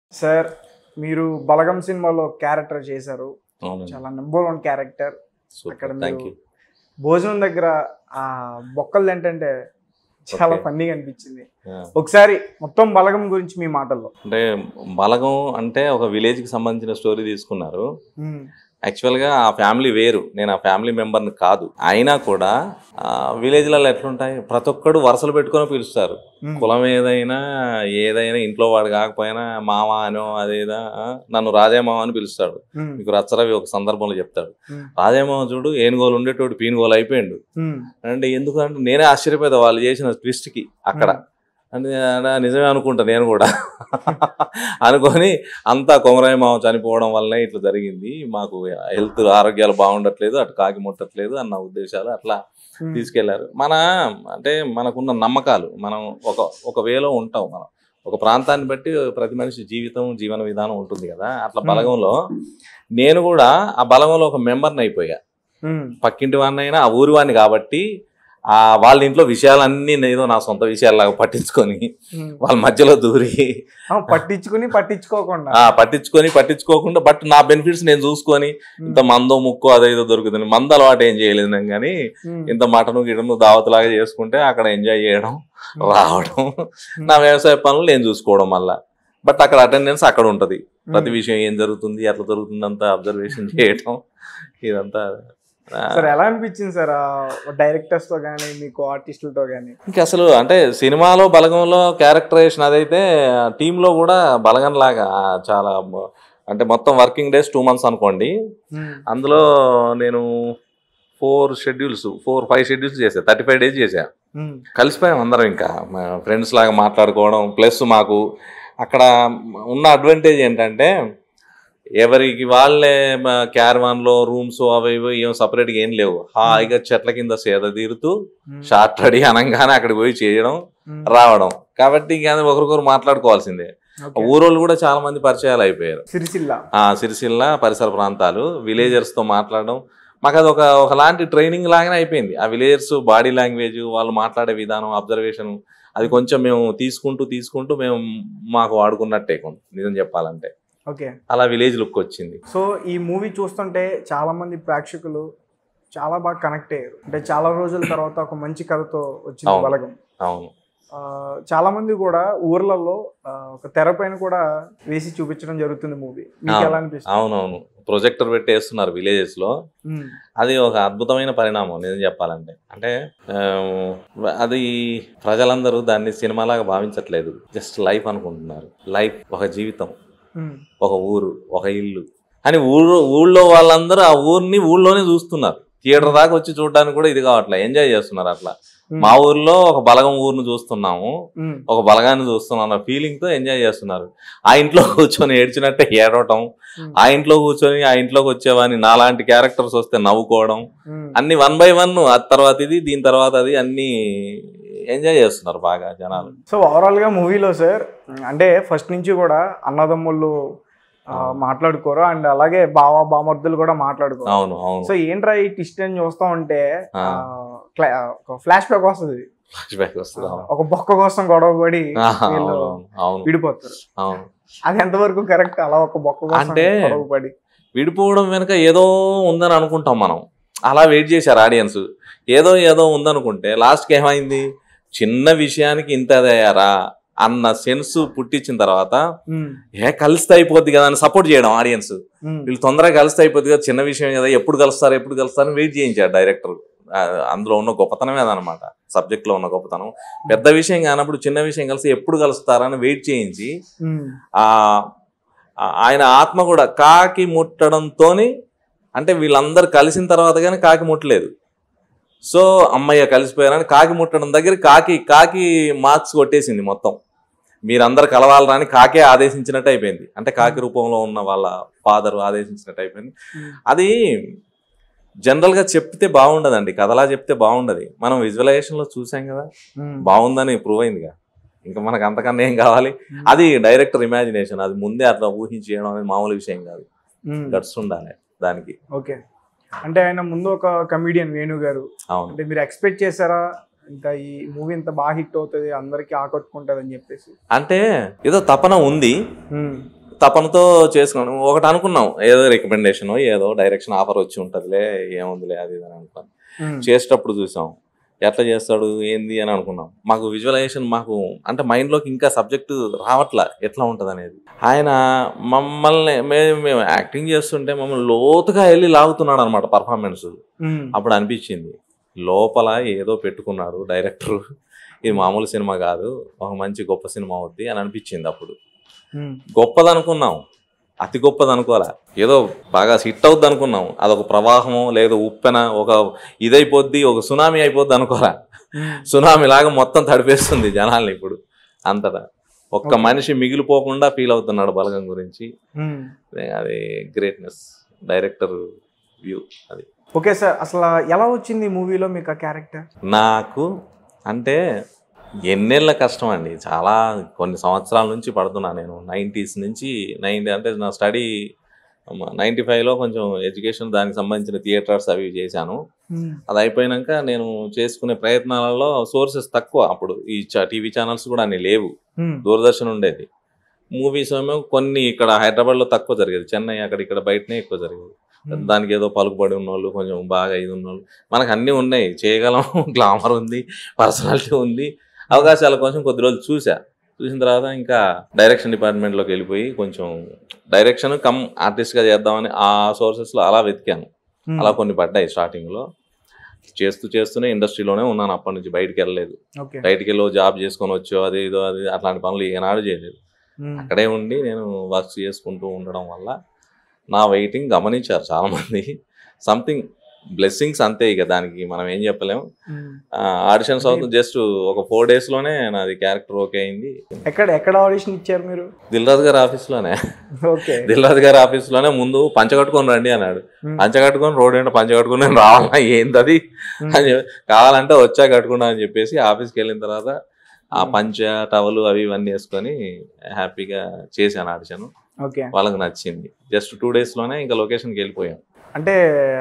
Sir మీరు బలగం సినిమాలో character చేశారు అవునండి చాలా నెంబర్ వన్ క్యారెక్టర్ అక్కడ సూపర్ థ్యాంక్ మీరు యూ భోజనం దగ్గర ఆ బొక్కలు ఏంటంటే చాలా Okay. ఫన్నీగా అనిపించింది ఒకసారి మొత్తం బలగం గురించి మీ మాటల్లో అంటే బలగం అంటే ఒక విలేజ్ కి సంబంధించిన స్టోరీ తీసుకున్నారు ఉమ్, యాక్చువల్గా ఆ ఫ్యామిలీ వేరు నేను ఆ ఫ్యామిలీ మెంబర్ని కాదు అయినా కూడా ఆ, విలేజ్లలో ఎట్లుంటాయి ప్రతి ఒక్కడు వరుసలు పెట్టుకొని పిలుస్తారు ఉమ్, కులం ఏదైనా ఏదైనా ఇంట్లో వాడు కాకపోయినా మామ అనో అదేదా ఆ, నన్ను రాజేమావ అని పిలుస్తాడు ఉమ్, మీకు రచ్చరవి ఒక సందర్భంలో చెప్తాడు ఉమ్, రాజేమావ చూడు ఏనుగోలు ఉండేటోడు పీనుగోలు అయిపోయిండు ఉమ్, అంటే ఎందుకంటే నేనే ఆశ్చర్యపోతా వాళ్ళు చేసిన ట్విస్ట్కి అక్కడ అంటే ఆ, నిజమే అనుకుంటా నేను కూడా అనుకొని అంతా కొమరాయి మామ చనిపోవడం వల్లనే ఇట్లా జరిగింది మాకు హెల్త్ ఆరోగ్యాలు బాగుండట్లేదు అటు కాకి ముట్టట్లేదు అన్న ఉద్దేశాలు అట్లా ఉమ్, తీసుకెళ్లారు మన అంటే మనకున్న నమ్మకాలు మనం ఒక ఒక వేలో ఉంటాం మనం ఒక ప్రాంతాన్ని బట్టి ప్రతి మనిషి జీవితం జీవన విధానం ఉంటుంది కదా అట్లా Hmm. బలగంలో నేను కూడా ఆ బలగంలో ఒక మెంబర్ని అయిపోయా ఉమ్, పక్కింటి వాడినైనా ఆ ఊరి వాడిని కాబట్టి ఆ వాళ్ళ ఇంట్లో విషయాలన్నీ ఏదో నా సొంత విషయాల్లాగా పట్టించుకొని ఉమ్. వాళ్ళ మధ్యలో దూరి ఆ, పట్టించుకుని పట్టించుకోకుండా ఆ పట్టించుకొని పట్టించుకోకుండా బట్ నా బెనిఫిట్స్ నేను చూసుకొని ఇంత మందో ముక్కో అదేదో దొరుకుతుంది మంద అలవాటు ఏం చేయలేదు నేను కానీ ఉమ్, ఇంత మటను గిటను దావతలాగా చేసుకుంటే అక్కడ ఎంజాయ్ చేయడం రావడం నా వ్యవసాయ పనులు నేను చూసుకోవడం మళ్ళా బట్ అక్కడ అటెండెన్స్ అక్కడ ఉంటది ప్రతి విషయం ఏం జరుగుతుంది ఎట్లా జరుగుతుంది అంతా అబ్జర్వేషన్ చేయడం ఇదంతా ఆ, సార్ ఎలా అనిపించింది సార్ డైరెక్టర్స్ తో కానీ మీకు ఆర్టిస్టులతో కానీ ఇంకా అసలు అంటే సినిమాలో బలగంలో క్యారెక్టరేషన్ అదైతే టీంలో కూడా బలగం లాగా చాలా మ- అంటే మొత్తం వర్కింగ్ డేస్ టూ మంత్స్ అనుకోండి అందులో నేను four schedules four five schedules చేసా థర్టీ ఫైవ్ డేస్ చేసా కలిసిపోయాం అందరం ఇంకా ఫ్రెండ్స్ లాగా మాట్లాడుకోవడం ప్లస్ మాకు అక్కడ ఉన్న అడ్వాంటేజ్ ఏంటంటే ఎవరికి వాళ్ళే క్యారవాన్లో రూమ్స్ అవి ఇవి ఏం సపరేట్గా ఏం లేవు హాయిగా చెట్ల కింద సేద తీరుతూ షార్ట్ రెడీ అనగానే అక్కడికి పోయి చేయడం రావడం కాబట్టి ఇంకా ఒకరికొకరు మాట్లాడుకోవాల్సిందే ఊరోళ్ళు కూడా చాలా మంది పరిచయాలు అయిపోయారు సిరిసిల్ల ఆ సిరిసిల్ల పరిసర ప్రాంతాలు విలేజర్స్ తో మాట్లాడడం మాకు అది ఒక ఒకలాంటి ట్రైనింగ్ లాగానే అయిపోయింది ఆ విలేజర్స్ బాడీ లాంగ్వేజ్ వాళ్ళు మాట్లాడే విధానం అబ్జర్వేషన్ అది కొంచెం మేము తీసుకుంటూ తీసుకుంటూ మేము మాకు వాడుకున్నట్టే కొంత నిజం చెప్పాలంటే ఓకే అలా విలేజ్ లుక్ వచ్చింది సో ఈ మూవీ చూస్తుంటే చాలా మంది ప్రేక్షకులు చాలా బాగా కనెక్ట్ అయ్యారు అంటే చాలా రోజుల తర్వాత ఒక మంచి కథతో వచ్చింది అవును. బలగం అవును ఆ, చాలా మంది కూడా ఊర్లలో ఆ, ఒక తెర పైన కూడా వేసి చూపించడం జరుగుతుంది మూవీ మీకు ఎలా అనిపిస్తుంది అవునవును ప్రొజెక్టర్ పెట్టి వేస్తున్నారు విలేజెస్ లో ఉమ్, అది ఒక అద్భుతమైన పరిణామం నిజం చెప్పాలంటే అంటే ఆమ్, అది ప్రజలందరూ దాన్ని సినిమాలాగా భావించట్లేదు జస్ట్ లైఫ్ అనుకుంటున్నారు లైఫ్ ఒక జీవితం ఉమ్, ఒక ఊరు ఒక ఇల్లు అని ఊరు ఊళ్ళో వాళ్ళందరూ ఆ ఊరిని ఊళ్ళోనే చూస్తున్నారు థియేటర్ దాకా వచ్చి చూడడానికి కూడా ఇది కావట్లే ఎంజాయ్ చేస్తున్నారు అట్లా ఉమ్, మా ఊర్లో ఒక బలగం ఊరిని చూస్తున్నాము ఉమ్, ఒక బలగాన్ని చూస్తున్నాం అన్న ఫీలింగ్ తో ఎంజాయ్ చేస్తున్నారు ఆ ఇంట్లో కూర్చొని ఏడ్చినట్టే ఏడవటం ఉమ్, ఆ ఇంట్లో కూర్చొని ఆ ఇంట్లోకి వచ్చేవాని నాలాంటి క్యారెక్టర్స్ వస్తే నవ్వుకోవడం ఉమ్. అన్ని వన్ బై వన్ ఆ తర్వాత ఇది దీని తర్వాత అది అన్ని ఎంజాయ్ చేస్తున్నారు బాగా జనాలు సో ఓవరాల్ గా మూవీలో సార్ అంటే ఫస్ట్ నుంచి కూడా అన్నదమ్ముళ్ళు ఆ, మాట్లాడుకోరు అండ్ అలాగే బావ బామర్దులు కూడా మాట్లాడుకోరు అవును అవును సో ఏంట్రా ఈ ట్విస్ట్ అని చూస్తా ఉంటే ఆ. ఫ్లాష్ బ్యాక్ వస్తుంది ఫ్లాష్ బ్యాక్ వస్తుంది అవును. ఒక బొక్క కోసం గొడవ పడి ఆహా, వీళ్ళు అవును అవును, అవును విడిపోతారు అవును అది ఎంతవరకు కరెక్ట్ అలా ఒక బొక్క కోసం అంటే- గొడవ పడి విడిపోవడం వెనుక ఏదో ఉందని అనుకుంటాం మనం అలా వెయిట్ చేశారు ఆడియన్స్ ఏదో ఏదో ఉందనుకుంటే లాస్ట్కి ఏమైంది చిన్న విషయానికి ఇంత అదయ్యారా అన్న సెన్స్ పుట్టించిన తర్వాత ఉమ్, ఏ కలిస్తే అయిపోద్ది కదా అని సపోర్ట్ చేయడం ఆడియన్స్ ఉమ్, వీళ్ళు తొందరగా కలిస్తే అయిపోద్ది కదా చిన్న విషయం కదా ఎప్పుడు కలుస్తారు ఎప్పుడు కలుస్తారని వెయిట్ చేయించాడు డైరెక్టర్ అందులో ఉన్న గొప్పతనమే అదనమాట సబ్జెక్ట్ లో ఉన్న గొప్పతనం పెద్ద విషయం కానప్పుడు చిన్న విషయం కలిసి ఎప్పుడు కలుస్తారని వెయిట్ చేయించి ఉమ్, ఆ ఆ- ఆయన ఆత్మ కూడా కాకి ముట్టడంతోని అంటే వీళ్ళందరూ కలిసిన తర్వాత కానీ కాకి ముట్టలేదు సో అమ్మయ్య కలిసిపోయారని కాకి ముట్టడం దగ్గర కాకి కాకి మార్క్స్ కొట్టేసింది మొత్తం మీరందరు కలవాలరా అని కాకే ఆదేశించినట్టు అయిపోయింది అంటే కాకి రూపంలో ఉన్న వాళ్ళ ఫాదర్ ఆదేశించినట్టు అయిపోయింది ఉమ్, అది జనరల్గా చెప్తే బాగుండదండి కథలా చెప్తే బాగుండదు మనం విజువలైజేషన్లో చూసాం కదా ఉమ్, బాగుందని ప్రూవ్ అయిందిగా ఇంకా మనకు అంతకన్నా ఏం కావాలి ఉమ్, అది డైరెక్టర్ ఇమాజినేషన్ అది ముందే అట్లా ఊహించి చేయడం అనేది మామూలు విషయం కాదు ఉమ్, గట్స్ ఉండాలి దానికి ఓకే అంటే ఆయన ముందు ఒక కమిడియన్ వేణు గారు అవును అంటే మీరు ఎక్స్పెక్ట్ చేశారా ఇంకా ఈ మూవీ ఇంత బాగా హిట్ అవుతుంది అందరికి ఆకట్టుకుంటది అని చెప్పేసి అంటే ఏదో తపన ఉంది ఉమ్, తపనతో చేసుకున్నాను ఒకటి అనుకున్నాం ఏదో రికమెండేషన్ ఏదో డైరెక్షన్ ఆఫర్ వచ్చి ఉంటుందిలే ఏముందిలే అది ఇది అని అనుకున్నాం ఉమ్, చేసేటప్పుడు చూసాం ఎట్లా చేస్తాడు ఏంది అని అనుకున్నాం మాకు విజువలైజేషన్ మాకు అంటే మైండ్లోకి ఇంకా సబ్జెక్టు రావట్లా ఎట్లా ఉంటుంది అనేది ఆయన మమ్మల్ని మేము మేము యాక్టింగ్ చేస్తుంటే మమ్మల్ని లోతుగా వెళ్ళి లాగుతున్నాడు అనమాట పర్ఫార్మెన్స్ ఉమ్, అప్పుడు అనిపించింది లోపల ఏదో పెట్టుకున్నాడు డైరెక్టర్ ఇది మామూలు సినిమా కాదు ఒక మంచి గొప్ప సినిమా అవుద్ది అని అనిపించింది అప్పుడు ఉమ్, గొప్పది అనుకున్నాం అతి గొప్పది అనుకోలే ఏదో బాగా హిట్ అవుద్ది అనుకున్నాం అదొక ప్రవాహము లేదా ఉప్పెన ఒక ఇదైపోద్ది ఒక సునామీ అయిపోద్ది అనుకోలే ఉమ్, సునామీ లాగా మొత్తం తడిపేస్తుంది జనాల్ని ఇప్పుడు అంతటా ఒక్క మనిషి మిగిలిపోకుండా ఫీల్ అవుతున్నాడు బలగం గురించి ఉమ్. అది గ్రేట్నెస్ డైరెక్టర్ వ్యూ అది ఓకే సార్ అసలు ఎలా వచ్చింది ఈ మూవీలో మీకు ఆ క్యారెక్టర్ నాకు అంటే ఎన్నేళ్ళ కష్టం అండి చాలా కొన్ని సంవత్సరాల నుంచి పడుతున్నా నేను నైంటీస్ నుంచి నైంటీ అంటే నా స్టడీ నైంటీ ఫైవ్లో కొంచెం ఎడ్యుకేషన్ దానికి సంబంధించిన థియేటర్స్ అవి ఇవి చేశాను అది అయిపోయినాక నేను చేసుకునే ప్రయత్నాలలో సోర్సెస్ తక్కువ అప్పుడు ఈ టీవీ ఛానల్స్ కూడా అన్ని లేవు దూరదర్శన్ ఉండేది మూవీస్ ఏమో కొన్ని ఇక్కడ హైదరాబాద్లో తక్కువ జరిగేది చెన్నై అక్కడ ఇక్కడ బయటనే ఎక్కువ జరిగేది దానికి ఏదో పలుకుబడి ఉన్నోళ్ళు కొంచెం బాగా ఇది ఉన్నోళ్ళు మనకు అన్నీ ఉన్నాయి చేయగలం గ్లామర్ ఉంది పర్సనాలిటీ ఉంది అవకాశాల కోసం కొద్ది రోజులు చూసా చూసిన తర్వాత ఇంకా డైరెక్షన్ డిపార్ట్మెంట్లోకి వెళ్ళిపోయి కొంచెం డైరెక్షన్ కమ్ ఆర్టిస్ట్గా చేద్దామని ఆ సోర్సెస్లో అలా వెతికాను అలా కొన్ని పడ్డాయి స్టార్టింగ్లో చేస్తూ చేస్తూనే ఇండస్ట్రీలోనే ఉన్నాను అప్పటి నుంచి బయటికి వెళ్ళలేదు ఓకే బయటికి వెళ్ళో జాబ్ చేసుకొని వచ్చో అది ఇదో అది అట్లాంటి పనులు ఏనాడు చేయలేదు అక్కడే ఉండి నేను వర్క్ చేసుకుంటూ ఉండడం వల్ల నా వెయిటింగ్ గమనించారు చాలా మంది సంథింగ్ బ్లెస్సింగ్స్ అంతే ఇక దానికి మనం ఏం చెప్పలేము ఆడిషన్స్ అవుతుంది జస్ట్ ఒక ఫోర్ డేస్ లోనే నాది క్యారెక్టర్ ఓకే అయింది ఎక్కడ ఎక్కడ ఆడిషన్ ఇచ్చారు మీరు దిల్రాజు గారి ఆఫీస్ లోనే ఓకే దిల్రాజు గారి ఆఫీస్ లోనే ముందు పంచ కట్టుకొని రండి అన్నాడు Hmm. పంచ కట్టుకొని రోడ్ ఏంటో పంచ కట్టుకొని నేను రావాలా ఏంది అది అని చెప్పి కావాలంటే వచ్చా కట్టుకున్నా అని చెప్పేసి ఆఫీస్కి వెళ్ళిన తర్వాత ఆ Hmm. పంచ టవలు అవి ఇవన్నీ వేసుకొని హ్యాపీగా చేశాను ఆడిషన్ ఓకే వాళ్ళకి నచ్చింది జస్ట్ టూ డేస్ లోనే ఇంకా లొకేషన్కి వెళ్ళిపోయాం అంటే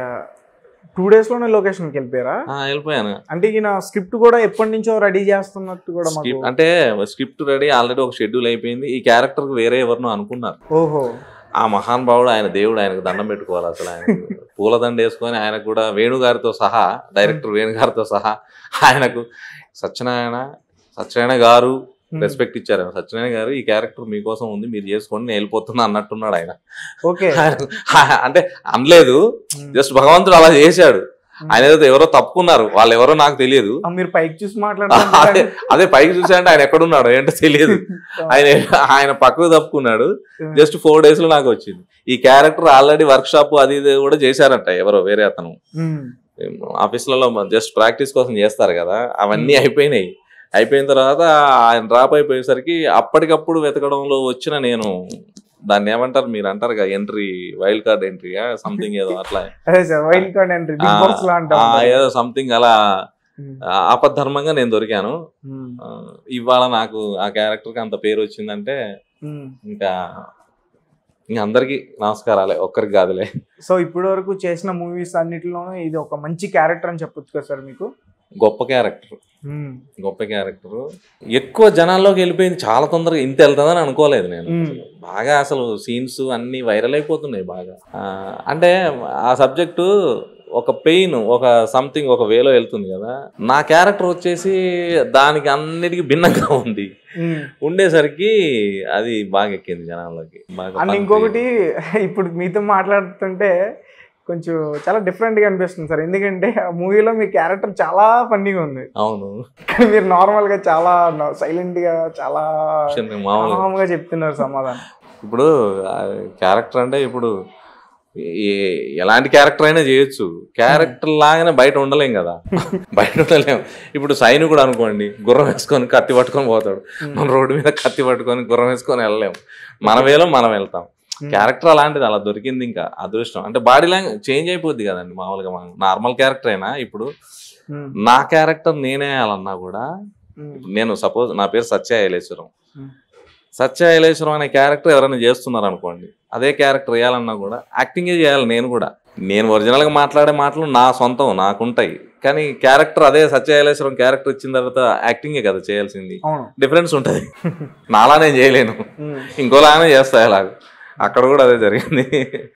టూ డేస్ లోనే లొకేషన్కి వెళ్ళిపోయారా ఆ, వెళ్ళిపోయాను అంటే ఈయన స్క్రిప్ట్ కూడా ఎప్పటి నుంచో రెడీ చేస్తున్నట్టు కూడా మాకు స్క్రిప్ట్ అంటే స్క్రిప్ట్ రెడీ ఆల్రెడీ ఒక షెడ్యూల్ అయిపోయింది ఈ క్యారెక్టర్ వేరే ఎవరినో అనుకున్నారు ఓహో ఆ మహానుభావుడు ఆయన దేవుడు ఆయనకు దండం పెట్టుకోవాలి అసలు ఆయన పూలదండ వేసుకొని ఆయనకు కూడా వేణు గారితో సహా డైరెక్టర్ వేణు గారితో సహా ఆయనకు సత్యనారాయణ సత్యనారాయణ గారు రెస్పెక్ట్ ఇచ్చారు ఆయన. సత్యనారాయణ గారు ఈ క్యారెక్టర్ మీకోసం ఉంది మీరు చేసుకోండి నేను వెళ్ళిపోతున్నా అన్నట్టున్నాడు ఆయన ఓకే ఆయన- అంటే అనలేదు జస్ట్ భగవంతుడు అలా చేశాడు ఆయన ఏదో ఎవరో తప్పుకున్నారు వాళ్ళు ఎవరో నాకు తెలియదు ఆ, మీరు పైకి చూసి అదే మాట్లాడుతున్నారు అదే పైకి చూసాయంటే ఆయన ఎక్కడున్నాడు ఏంటో తెలియదు ఆయన ఆయన పక్కకు తప్పుకున్నాడు జస్ట్ ఫోర్ డేస్ లో నాకు వచ్చింది ఈ క్యారెక్టర్ ఆల్రెడీ వర్క్ షాప్ అది ఇది కూడా చేశారంట ఎవరో వేరే అతను ఆఫీసులలో జస్ట్ ప్రాక్టీస్ కోసం చేస్తారు కదా అవన్నీ అయిపోయినాయి అయిపోయిన తర్వాత ఆయన డ్రాప్ అయిపోయేసరికి అప్పటికప్పుడు వెతకడంలో వచ్చిన నేను దాన్ని ఏమంటారు మీరు అంటారు కదా ఎంట్రీ వైల్డ్ కార్డ్ ఎంట్రీగా సంథింగ్ ఏదో అట్లా అదే sir wild card entry big boss లా ఆ, అంటాం ఆ, ఏదో సంథింగ్ అలా ఆ, ఆపద్ధర్మంగా నేను దొరికాను ఆ, ఇవాళ నాకు ఆ క్యారెక్టర్కి అంత పేరు వచ్చిందంటే ఇంకా ఇంకా అందరికి నమస్కారాలే ఒక్కరికి కాదులే సో ఇప్పటి వరకు చేసిన మూవీస్ అన్నిటిలోనూ ఇది ఒక మంచి క్యారెక్టర్ అని చెప్పొచ్చు కదా సార్ మీకు గొప్ప క్యారెక్టర్ గొప్ప క్యారెక్టర్ ఎక్కువ జనాల్లోకి వెళ్ళిపోయింది చాలా తొందరగా ఇంత వెళ్తుందని అనుకోలేదు నేను మ్మ్. బాగా అసలు సీన్స్ అన్ని వైరల్ అయిపోతున్నాయి బాగా ఆ, అంటే ఆ సబ్జెక్టు ఒక పెయిన్ ఒక సంథింగ్ ఒక వేలో వెళ్తుంది కదా నా క్యారెక్టర్ వచ్చేసి దానికి అన్నిటికీ భిన్నంగా ఉంది ఉండేసరికి అది బాగా ఎక్కింది జనాల్లోకి బాగా అండ్ fun ఇంకొకటి ఇప్పుడు మీతో మాట్లాడుతుంటే కొంచెం చాలా డిఫరెంట్ గా అనిపిస్తుంది సార్ ఎందుకంటే ఆ మూవీలో మీ క్యారెక్టర్ చాలా ఫన్నీగా ఉంది అవును కానీ మీరు నార్మల్ గా చాలా సైలెంట్ గా చాలా చిన్న మామూలుగా కామ్ గా చెప్తున్నారు సమాధానం ఇప్పుడు క్యారెక్టర్ అంటే ఇప్పుడు ఏ- ఎలాంటి క్యారెక్టర్ అయినా చేయొచ్చు క్యారెక్టర్ లాగానే బయట ఉండలేం కదా బయట ఉండలేం ఇప్పుడు సైనికుడు అనుకోండి గుర్రం వేసుకొని కత్తి పట్టుకొని పోతాడు మన రోడ్డు మీద కత్తి పట్టుకొని గుర్రం వేసుకొని వెళ్ళలేం మన వేలో మనం వెళ్తాం క్యారెక్టర్ అలాంటిది అలా దొరికింది ఇంకా అదృష్టం అంటే బాడీ లాంగ్వేజ్ చేంజ్ అయిపోద్ది కదండి మామూలుగా మనం నార్మల్ క్యారెక్టర్ అయినా ఇప్పుడు మ్మ్. నా క్యారెక్టర్ నేనే అలా కూడా మ్మ్. నేను సపోజ్ నా పేరు సత్య ఐలేశ్వరం మ్మ్. సత్య ఐలేశ్వరం అనే క్యారెక్టర్ ఎవరైనా చేస్తున్నారు అనుకోండి అదే క్యారెక్టర్ వేయాలన్నా కూడా యాక్టింగే చేయాలి నేను కూడా నేను ఒరిజినల్గా మాట్లాడే మాటలు నా సొంతం నాకుంటాయి కానీ క్యారెక్టర్ అదే సత్య ఐలేశ్వరం క్యారెక్టర్ ఇచ్చిన తర్వాత యాక్టింగే కదా చేయాల్సింది అవును డిఫరెన్స్ ఉంటుంది నాలా నేను చేయలేను మ్మ్. ఇంకోలాగానే చేస్తా ఇలాగ అక్కడ కూడా అదే జరిగింది